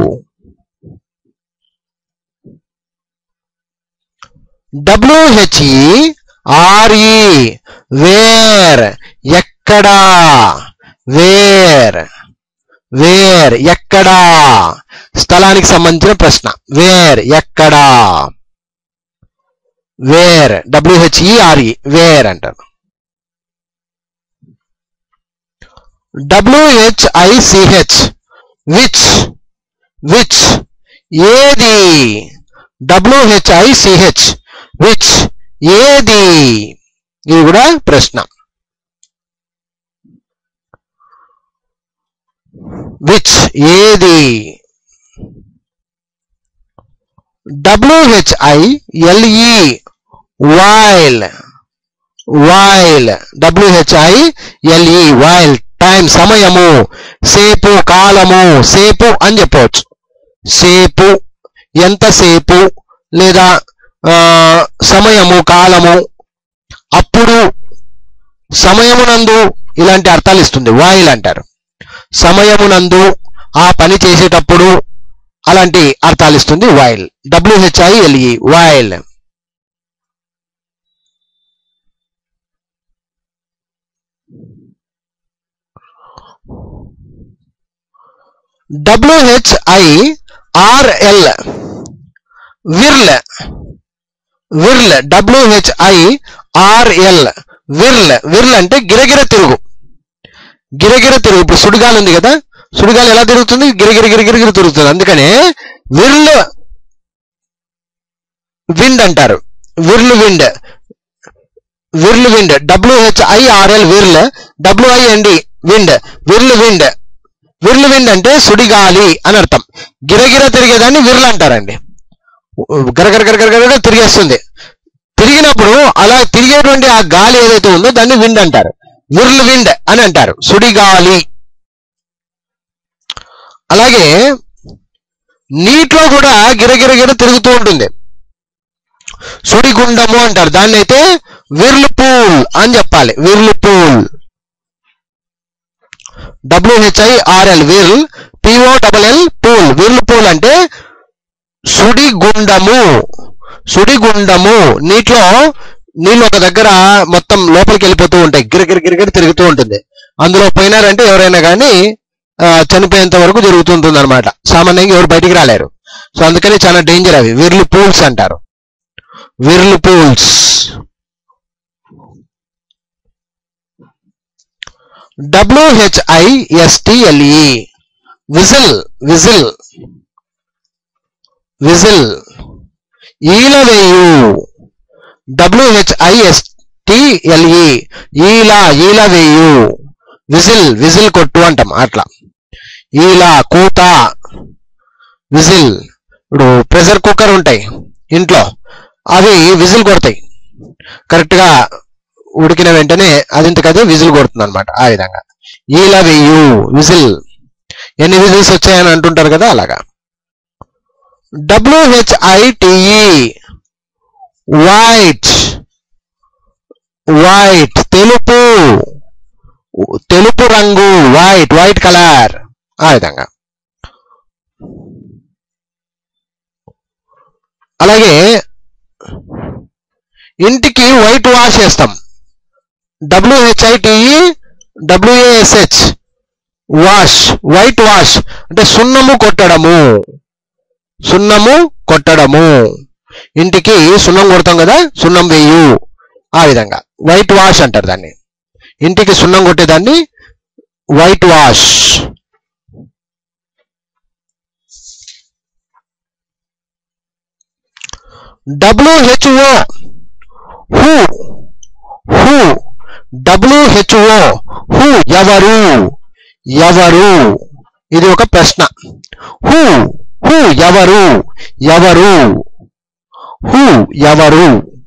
డబ్ల్యూహెచ్ఈ ఆర్ఈ వేర్ ఎక్కడా వేర్ వేర్ ఎక్కడా స్థలానికి సంబంధించిన ప్రశ్న వేర్ ఎక్కడా వేర్ డబ్ల్యూహెచ్ఈఆర్ఈ వేర్ అంటారు డబ్ల్యూహెచ్ఐసిహెచ్ విచ్ విచ్ ఏది డబ్ల్యూహెచ్ఐసిహెచ్ విచ్ ఏది ఇది కూడా ప్రశ్న విచ్ ఏది W H I L E while while W H I L E while time సమయము సేపు కాలము సేపు అని చెప్పవచ్చు సేపు ఎంతసేపు లేదా ఆ, సమయము కాలము అప్పుడు సమయమునందు ఇలాంటి అర్థాలు ఇస్తుంది వాయిల్ అంటారు సమయమునందు ఆ పని చేసేటప్పుడు అలాంటి అర్థాలు ఇస్తుంది while W H I L E while W H I R L whirl whirl W H I R L whirl whirl అంటే గిరగిర తిరుగు గిరగిర తిరుగు ఇప్పుడు సుడిగాలి ఉంది కదా సుడిగాలి ఎలా తిరుగుతుంది గిరగిర గిరగిర తిరుగుతుంది అందుకనే విర్ల్ విండ్ అంటారు whirlwind whirlwind W H I R L whirl W I N D wind whirlwind whirlwind అంటే సుడిగాలి అని అర్థం గిరగిర తిరిగేదాన్ని విర్ల్ అంటారండి గరగర గరగర గరగర తిరిగేస్తుంది తిరిగినప్పుడు అలా తిరిగేటువంటి ఆ గాలి ఏదైతే ఉందో దాన్ని విండ్ అంటారు విర్ల్ విండ్ అని అంటారు సుడిగాలి అలాగే నీటిలో కూడా గిరగిర గిర తిరుగుతూ ఉంటుంది సుడిగుండము అంటారు దాన్ని అయితే విర్ల్ పూల్ అని చెప్పాలి whirlpool W H I R L whirl P O double L pool whirlpool అంటే సుడిగుండము సుడిగుండము నీటిలో నీళ్ళు ఒక దగ్గర మొత్తం లోపలికి వెళ్ళిపోతూ ఉంటాయి గిరగిర గిరగిర తిరుగుతూ ఉంటుంది అందులో పోయినారంటే ఎవరైనా కానీ చనిపోయేంత వరకు జరుగుతుంటుంది అనమాట సామాన్యంగా ఎవరు బయటికి రాలేరు సో అందుకని చాలా డేంజర్ అవి విర్లు పూల్స్ అంటారు విర్లు పూల్స్ డబ్ల్యూహెచ్ఐఎస్టిఎల్ఈ విజిల్ విజిల్ విజిల్ ఈలవేయు డబ్ల్యూహెచ్ఐఎస్టిఎల్ఈ ఈల ఈలవేయు విజిల్ విజిల్ కొట్టు అంటాం అట్లా ఈల కూత విజిల్ ఇప్పుడు ప్రెషర్ కుక్కర్ ఉంటాయి ఇంట్లో అవి విజిల్ కొడతాయి కరెక్ట్గా ఉడికిన వెంటనే అదింతకదే విజిల్ కొడుతుంది అనమాట ఆ విధంగా ఈల వేయు విజిల్ ఎన్ని విజిల్స్ వచ్చాయని అంటుంటారు కదా అలాగా డబ్ల్యూహెచ్ఐటిఈ వైట్ వైట్ తెలుపు తెలుపు రంగు వైట్ వైట్ కలర్ ఆ విధంగా అలాగే ఇంటికి వైట్ వాష్ చేస్తాం W H I T E W A S H wash whitewash అంటే సున్నము కొట్టడము సున్నము కొట్టడము ఇంటికి సున్నం కొడతాం కదా సున్నం వేయు ఆ విధంగా వైట్ వాష్ అంటారు దాన్ని ఇంటికి సున్నం కొట్టేదాన్ని whitewash W H O who who W H O who ఎవరు ఎవరు ఇది ఒక ప్రశ్న హూ హూ ఎవరు ఎవరు హూ ఎవరు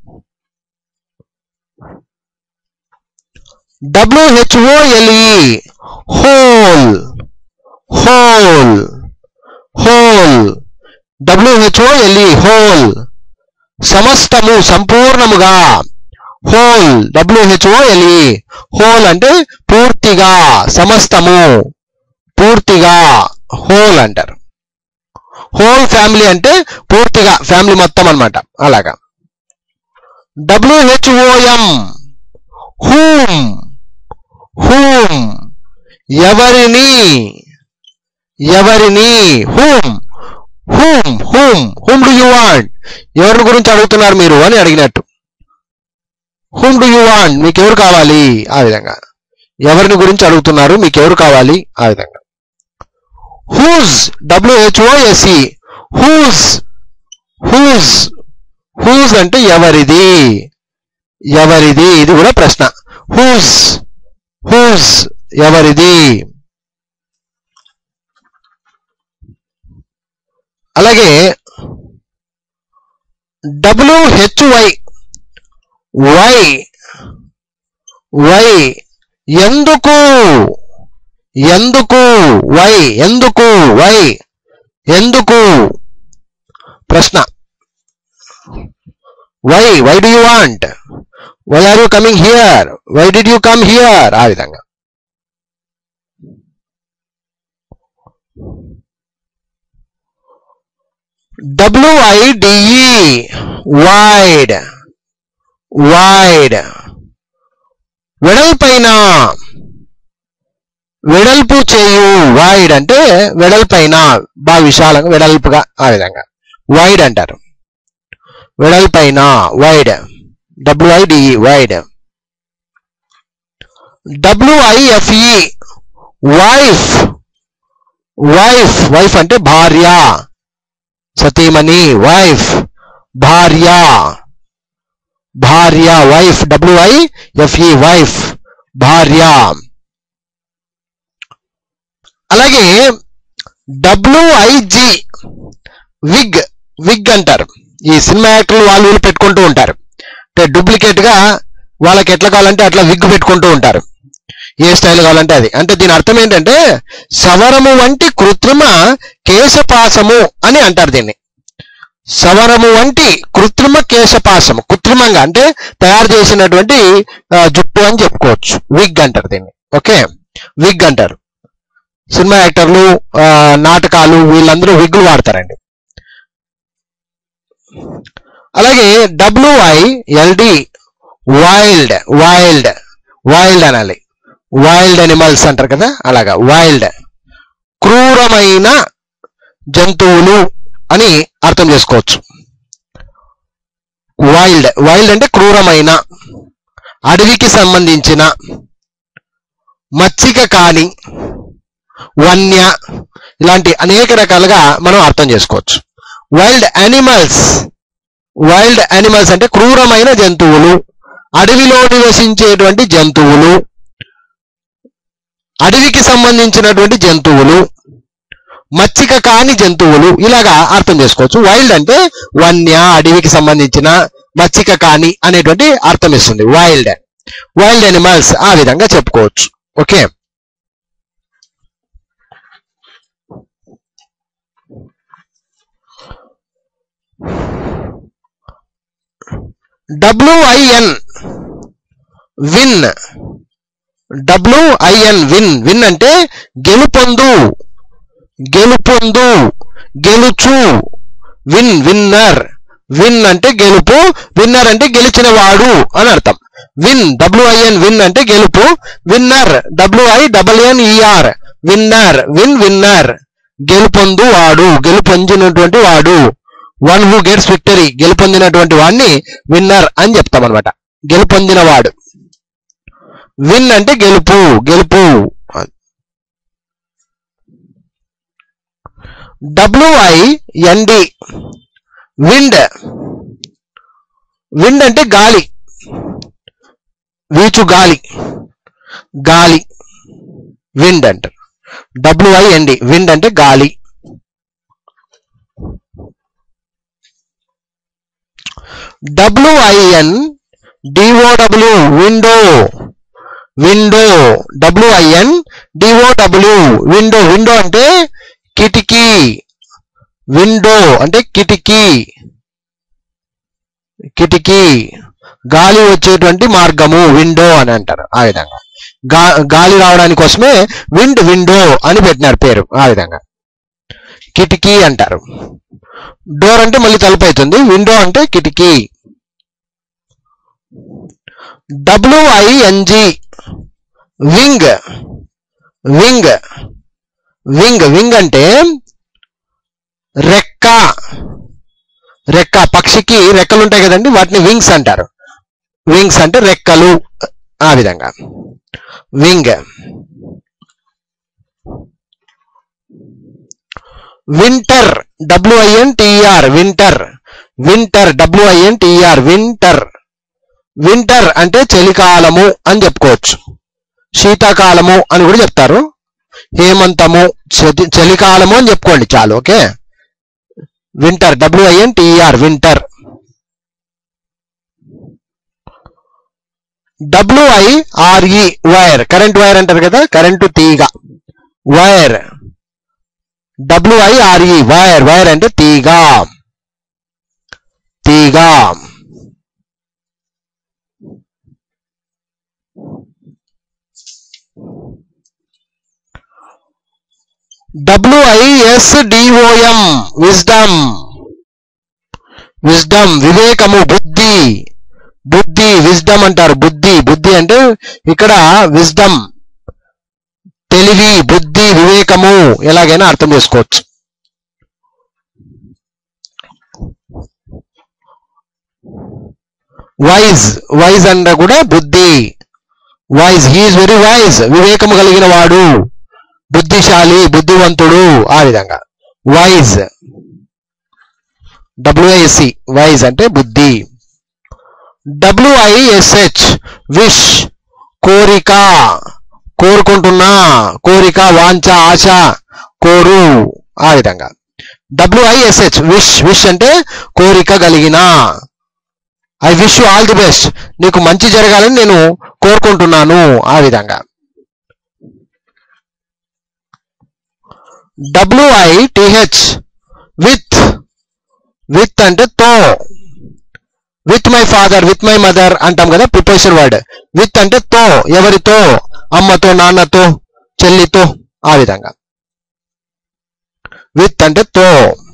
W H O L E whole whole whole W H O L E whole సమస్తము సంపూర్ణముగా హోల్ డబ్ల్యూహెచ్ఓఎల్ఈ హోల్ అంటే పూర్తిగా సమస్తము పూర్తిగా హోల్ అంటారు హోల్ ఫ్యామిలీ అంటే పూర్తిగా ఫ్యామిలీ మొత్తం అన్నమాట అలాగా డబ్ల్యూహెచ్ఓఎం హూమ్ హూమ్ ఎవరిని ఎవరిని whom whom whom whom do you want ఎవరి గురించి అడుగుతున్నారు మీరు అని అడిగినట్టు హూమ్ డు యు వాంట్ మీకు ఎవరు కావాలి ఆ విధంగా ఎవరిని గురించి అడుగుతున్నారు మీకు ఎవరు కావాలి ఆ విధంగా whose W H O S E whose whose whose అంటే ఎవరిది ఎవరిది ఇది కూడా ప్రశ్న హూజ్ హూజ్ ఎవరిది అలాగే డబ్ల్యూహెచ్వై వై వై ఎందుకు ఎందుకు వై ఎందుకు వై ఎందుకు ప్రశ్న why why do you want why are you coming here why did you come here ఆ విధంగా డబ్ల్యూఐడిఈ వైడ్ వైడ్ వెడల్పైన వెడల్పు చేయు వైడ్ అంటే వెడల్పైన బాగా విశాలంగా వెడల్పుగా ఆ విధంగా వైడ్ అంటారు వెడల్పైన wide W I D E wide W I F E wife wife wife అంటే భార్య సతీమణి వైఫ్ భార్య భార్య వైఫ్ డబ్ల్యూఐ ఎఫ్ఈ వైఫ్ భార్య అలాగే డబ్ల్యూఐజి విగ్ విగ్ అంటారు ఈ సినిమా యాక్టర్లు వాళ్ళు వీళ్ళు పెట్టుకుంటూ ఉంటారు అంటే డూప్లికేట్ గా వాళ్ళకి ఎట్లా కావాలంటే అట్లా విగ్ పెట్టుకుంటూ ఉంటారు ఏ స్టైల్ కావాలంటే అది అంటే దీని అర్థం ఏంటంటే సవరము వంటి కృత్రిమ కేశపాసము అని అంటారు దీన్ని సవరము వంటి కృత్రిమ కేశపాసము కృత్రిమంగా అంటే తయారు చేసినటువంటి ఆ, జుట్టు అని చెప్పుకోవచ్చు విగ్ అంటారు దీన్ని ఓకే విగ్ అంటారు సినిమా యాక్టర్లు ఆ, నాటకాలు వీళ్ళందరూ విగ్గులు వాడతారండి అలాగే W I L D wild wild wild అనాలి వైల్డ్ అనిమల్స్ అంటారు కదా అలాగా వైల్డ్ క్రూరమైన జంతువులు అని అర్థం చేసుకోవచ్చు వైల్డ్ వైల్డ్ అంటే క్రూరమైన అడవికి సంబంధించిన మచ్చిక కాని వన్య ఇలాంటి అనేక రకాలుగా మనం అర్థం చేసుకోవచ్చు వైల్డ్ యానిమల్స్ వైల్డ్ యానిమల్స్ అంటే క్రూరమైన జంతువులు అడవిలో నివసించేటువంటి జంతువులు అడవికి సంబంధించినటువంటి జంతువులు మచ్చిక కాని జంతువులు ఇలాగా అర్థం చేసుకోవచ్చు వైల్డ్ అంటే వన్య అడవికి సంబంధించిన మచ్చిక కాని అనేటువంటి అర్థం ఇస్తుంది వైల్డ్ వైల్డ్ అనిమల్స్ ఆ విధంగా చెప్పుకోవచ్చు okay W I N win W I N win win అంటే గెలుపొందు గెలుపొందు గెలుచు విన్ విన్నర్ విన్ అంటే గెలుపు విన్నర్ అంటే గెలిచిన వాడు అని అర్థం విన్ డబ్ల్యూఐఎన్ విన్ అంటే గెలుపు winner W I W N E R winner win winner గెలుపొందు వాడు గెలుపొందినటువంటి వాడు వన్ హూ గెట్స్ విక్టరీ గెలుపొందినటువంటి వాడిని విన్నర్ అని చెప్తాం అనమాట గెలుపొందిన వాడు విన్ అంటే గెలుపు గెలుపు డబ్ల్యూఐ ఎన్డి విండ్ విండ్ అంటే గాలి వీచు గాలి గాలి విండ్ అంటారు డబ్ల్యూఐ ఎన్డి విండ్ అంటే గాలి W I N D O W window window W I N D O W window window అంటే కిటికీ విండో అంటే కిటికీ కిటికీ గాలి వచ్చేటువంటి మార్గము విండో అని అంటారు ఆ విధంగా గా గాలి రావడానికి కోసమే విండ్ విండో అని పెట్టినారు పేరు ఆ విధంగా కిటికీ అంటారు డోర్ అంటే మళ్ళీ తలుపు అవుతుంది విండో అంటే కిటికీ W I N G wing wing wing wing అంటే రెక్క రెక్క పక్షికి రెక్కలు ఉంటాయి కదండి వాటిని వింగ్స్ అంటారు వింగ్స్ అంటే రెక్కలు ఆ విధంగా wing winter W I N T R winter winter W I N T R winter winter అంటే చలికాలము అని చెప్పుకోవచ్చు శీతాకాలము అని కూడా చెప్తారు హేమంతము చలి- చలికాలము అని చెప్పుకోండి చాలు okay winter W I N T R winter W I R E wire current wire అంటారు కదా కరెంటు తీగ వైర్ డబ్ల్యూఐఆర్ఈ వైర్ వైర్ అంటే తీగ తీగ డబ్ల్యూఐఎస్డిఓఎం విజ్డమ్ విజ్డమ్ వివేకము బుద్ధి బుద్ధి విజ్డమ్ అంటారు బుద్ధి బుద్ధి అంటే ఇక్కడ విజ్డమ్ తెలివి బుద్ధి వివేకము ఎలాగైనా అర్థం చేసుకోవచ్చు వైజ్ వైజ్ అంటే కూడా బుద్ధి వైజ్ హీఈస్ వెరీ వైజ్ వివేకము కలిగిన వాడు బుద్ధిశాలి బుద్ధివంతుడు ఆ విధంగా వైజ్ డబ్ల్యూఐఎస్సి వైజ్ అంటే బుద్ధి డబ్ల్యూఐఎస్హెచ్ విష్ కోరిక కోరుకుంటున్నా కోరిక వాంఛ ఆశ కోరు ఆ విధంగా డబ్ల్యూఐఎస్హెచ్ విష్ విష్ అంటే కోరిక కలిగిన I wish you all the best నీకు మంచి జరగాలని నేను కోరుకుంటున్నాను ఆ విధంగా డబ్ల్యూఐటిహెచ్ విత్ విత్ అంటే తో with my father with my mother అంటాం కదా ప్రిపోజిషన్ వర్డ్ విత్ అంటే తో ఎవరితో అమ్మతో నాన్నతో చెల్లితో ఆ విధంగా విత్ అంటే తో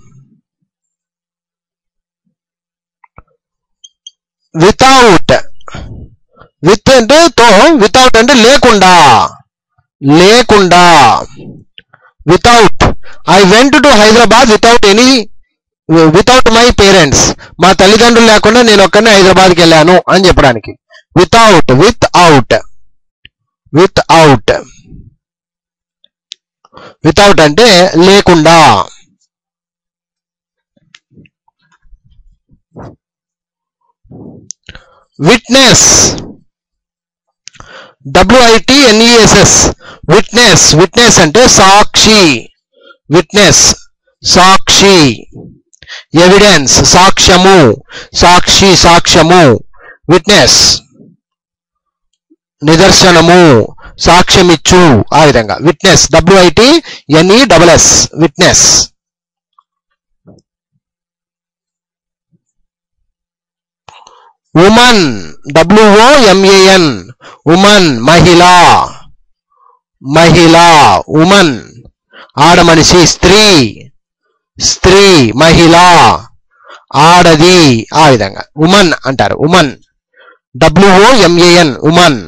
వితౌట్ విత్ అంటే తో వితౌట్ అంటే లేకుండా లేకుండా without I went to Hyderabad without any without my parents మా తల్లిదండ్రులు లేకుండా నేను ఒక్కనే హైదరాబాద్కి వెళ్ళాను అని చెప్పడానికి without with out with out without అంటే లేకుండా విట్నెస్ డబ్ల్యూఐటిఎన్ఈఎస్ఎస్ విట్నెస్ విట్నెస్ అంటే సాక్షి విట్నెస్ సాక్షి ఎవిడెన్స్ సాక్ష్యము సాక్షి సాక్ష్యము విట్నెస్ నిదర్శనము సాక్ష్యమిచ్చు ఆ విధంగా witness W I T N E double S witness woman W O M A N woman మహిళ మహిళ ఉమన్ ఆడ మనిషి స్త్రీ స్త్రీ మహిళ ఆడది ఆ విధంగా ఉమన్ అంటారు woman W O M A N woman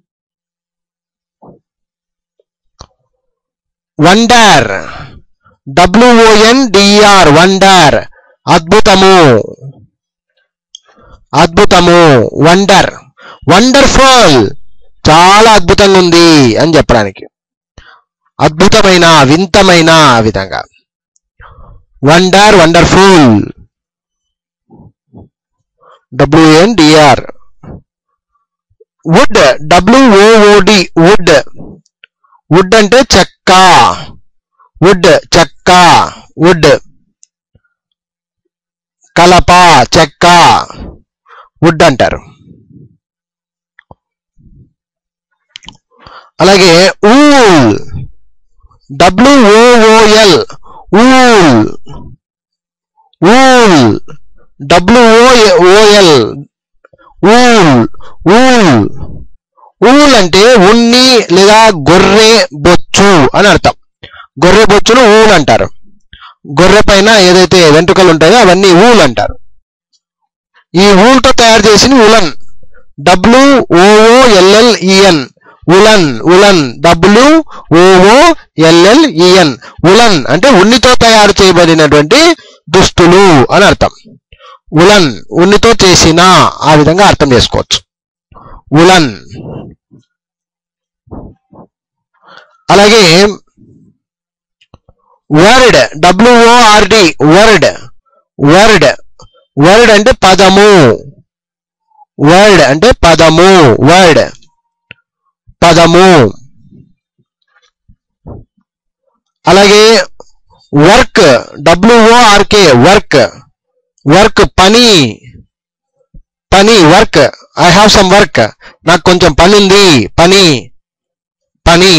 wonder W O N D R wonder అద్భుతము అద్భుతము వండర్ వండర్ఫుల్ చాలా అద్భుతంగా ఉంది అని చెప్పడానికి అద్భుతమైన వింతమైన ఆ విధంగా wonder wonderful W N D R wood W O O D wood wood అంటే చెక్క వుడ్ చెక్క వుడ్ కలప చెక్క వుడ్ అంటారు అలాగే wool W O O L wool wool W O L wool wool wool అంటే ఉన్ని లేదా గొర్రె బొచ్చు అని అర్థం గొర్రె బొచ్చును ఊల్ అంటారు గొర్రె పైన ఏదైతే వెంట్రుకలు ఉంటాయో అవన్నీ ఊల్ అంటారు ఈ ఊల్తో తయారు చేసిన woollen డబ్ల్యూఓఓఎల్ఎల్ఈఎన్ woollen woollen W ఓఓఎల్ఎల్ఈఎన్ woollen అంటే ఉన్నితో తయారు చేయబడినటువంటి దుస్తులు అని అర్థం ఉలన్ ఉన్నితో చేసిన ఆ విధంగా అర్థం చేసుకోవచ్చు ఉలన్ అలాగే word W O R D word word word అంటే పదము వర్డ్ అంటే పదము వర్డ్ పదము అలాగే వర్క్ డబ్ల్యూఓఆర్కే వర్క్ వర్క్ పని పని work I have some work నాకు కొంచెం పని ఉంది పని పని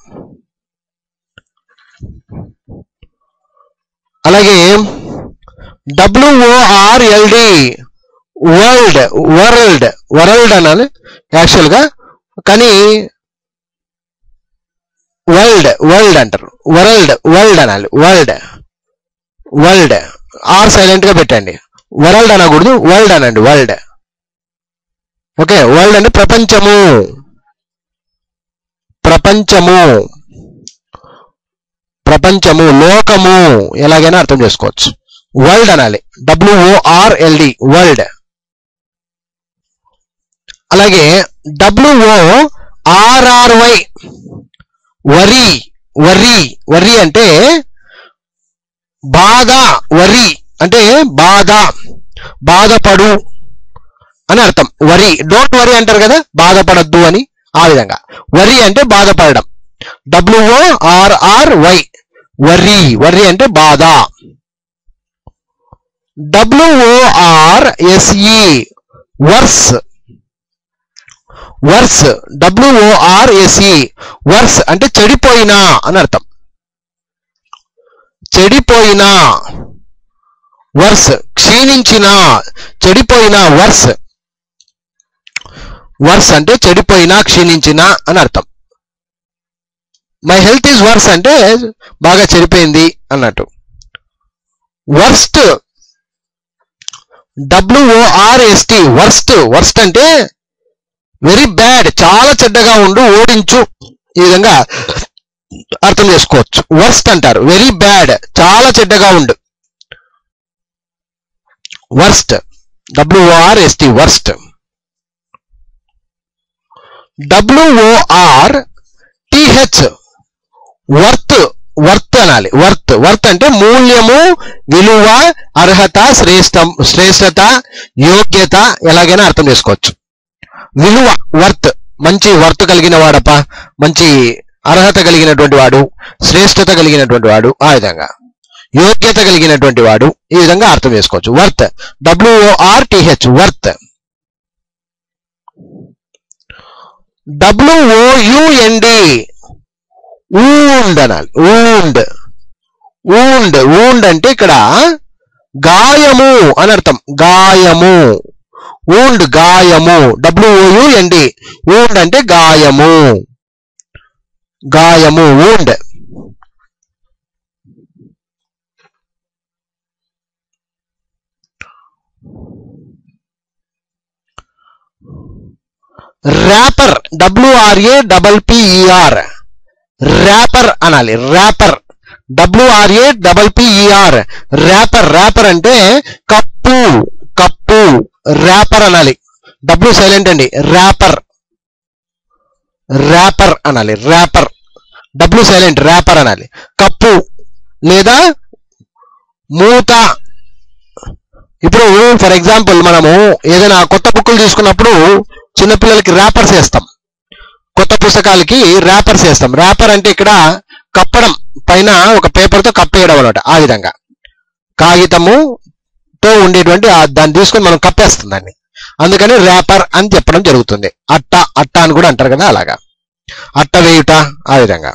అలాగే డబ్ల్యూఓఆర్ఎల్డి వరల్డ్ వరల్డ్ వరల్డ్ అనాలి యాక్చువల్గా కానీ వరల్డ్ వరల్డ్ అంటారు వరల్డ్ వరల్డ్ అనాలి వరల్డ్ వరల్డ్ ఆర్ సైలెంట్ గా పెట్టండి వరల్డ్ అనకూడదు వరల్డ్ అనండి వరల్డ్ ఓకే వరల్డ్ అంటే ప్రపంచము ప్రపంచము ప్రపంచము లోకము ఎలాగైనా అర్థం చేసుకోవచ్చు వరల్డ్ అనాలి డబ్ల్యూఓఆర్ఎల్డి వరల్డ్ అలాగే డబ్ల్యూఓ ఆర్ఆర్వై వరి వరి వరి అంటే బాధ వరి అంటే బాధ బాధపడు అని అర్థం వరి డోంట్ వరి అంటారు కదా బాధపడద్దు అని ఆ విధంగా వరి అంటే బాధపడడం డబ్ల్యూఓ ఆర్ఆర్ వై వరి వరి అంటే బాధ W O R S E worse worse W O R S E worse అంటే చెడిపోయినా అని అర్థం చెడిపోయినా వర్స్ క్షీణించిన చెడిపోయిన వర్స్ వర్స్ అంటే చెడిపోయినా క్షీణించిన అని అర్థం మై హెల్త్ ఈజ్ వర్స్ అంటే బాగా చెడిపోయింది అన్నట్టు వర్స్ట్ డబ్ల్యూఓఆర్ఎస్టి వర్స్ట్ వర్స్ట్ అంటే వెరీ బ్యాడ్ చాలా చెడ్డగా ఉండు ఓడించు ఈ విధంగా అర్థం చేసుకోవచ్చు వర్స్ట్ అంటారు వెరీ బ్యాడ్ చాలా చెడ్డగా ఉండు worst W O R S T worst W O R T H worth worth అనాలి వర్త్ వర్త్ అంటే మూల్యము విలువ అర్హత శ్రేష్టం శ్రేష్టత యోగ్యత ఎలాగైనా అర్థం చేసుకోవచ్చు విలువ వర్త్ మంచి వర్త్ కలిగిన వాడప్ప మంచి అర్హత కలిగినటువంటి వాడు శ్రేష్టత కలిగినటువంటి వాడు ఆ విధంగా యోగ్యత కలిగినటువంటి వాడు ఈ విధంగా అర్థం చేసుకోవచ్చు worth W O R T H worth W O U N D wound అనాలి ఊండ్ ఊండ్ ఊండ్ అంటే ఇక్కడ గాయము అని అర్థం గాయము ఊండ్ గాయము డబ్ల్యూఓయుఎన్డి ఊండ్ అంటే గాయము గాయము wound wrapper W R A double P E R wrapper అనాలి wrapper W R A double P E R wrapper wrapper అంటే కప్పు కప్పు ర్యాపర్ అనాలి డబ్ల్యూ సైలెంట్ అండి ర్యాపర్ ర్యాపర్ అనాలి ర్యాపర్ డబ్ల్యూ సైలెంట్ ర్యాపర్ అనాలి కప్పు లేదా మూత ఇప్పుడు ఫర్ ఎగ్జాంపుల్ మనము ఏదైనా కొత్త బుక్కులు తీసుకున్నప్పుడు చిన్నపిల్లలకి ర్యాపర్స్ వేస్తాం కొత్త పుస్తకాలకి ర్యాపర్స్ వేస్తాం ర్యాపర్ అంటే ఇక్కడ కప్పడం పైన ఒక పేపర్తో కప్పేయడం అనమాట ఆ విధంగా కాగితము తో ఉండేటువంటి ఆ దాన్ని తీసుకొని మనం కప్పేస్తాం దాన్ని అందుకని ర్యాపర్ అని చెప్పడం జరుగుతుంది అట్ట అట్ట అని కూడా అంటారు కదా అలాగా అట్ట వేయుట ఆ విధంగా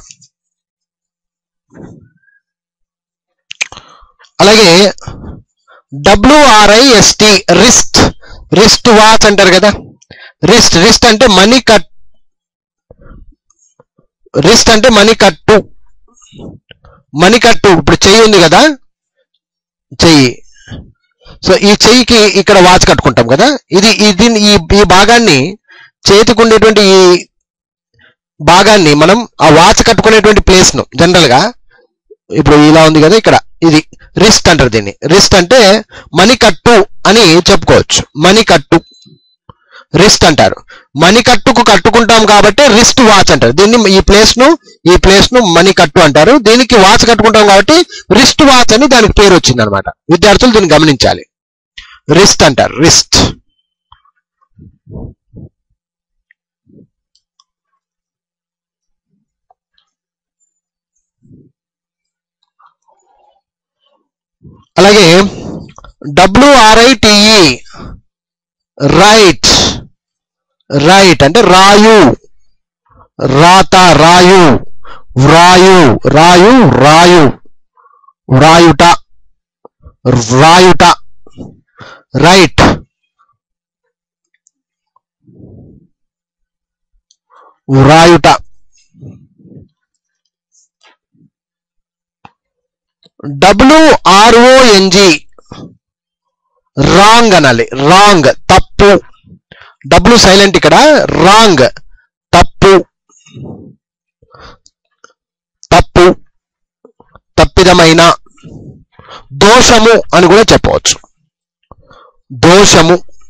అలాగే డబ్ల్యూఆర్ఐఎస్టి రిస్ట్ రిస్ట్ వాచ్ అంటారు కదా రిస్ట్ రిస్ట్ అంటే మనీ కట్ రిస్ట్ అంటే మనీ కట్టు మనీ కట్టు ఇప్పుడు చెయ్యి ఉంది కదా చెయ్యి సో ఈ చెయ్యికి ఇక్కడ వాచ్ కట్టుకుంటాం కదా ఇది ఇది ఈ ఈ భాగాన్ని చేతికి ఉండేటువంటి ఈ భాగాన్ని మనం ఆ వాచ్ కట్టుకునేటువంటి ప్లేస్ ను జనరల్ గా ఇప్పుడు ఇలా ఉంది కదా ఇక్కడ ఇది రిస్ట్ అంటారు దీన్ని రిస్ట్ అంటే మణికట్టు అని చెప్పుకోవచ్చు మణికట్టు రిస్ట్ అంటారు మణికట్టుకు కట్టుకుంటాం కాబట్టి రిస్ట్ వాచ్ అంటారు దీన్ని ఈ ప్లేస్ ను ఈ ప్లేస్ ను మణికట్టు అంటారు దీనికి వాచ్ కట్టుకుంటాం కాబట్టి రిస్ట్ వాచ్ అని దానికి పేరు వచ్చింది అనమాట విద్యార్థులు దీన్ని గమనించాలి రిస్ట్ అంటారు రిస్ట్ అలాగే డబ్ల్యూఆర్ఐటిఈ రైట్ రైట్ అంటే రాయు రాత రాయు వ్రాయు రాయు రాయు వ్రాయుట వ్రాయుట రైట్ వ్రాయుట డబ్ల్యూఆర్ఓఎన్జి రాంగ్ అనాలి రాంగ్ తప్పు డబ్ల్యూ సైలెంట్ ఇక్కడ రాంగ్ తప్పు తప్పు తప్పిదమైన దోషము అని కూడా చెప్పవచ్చు దోషము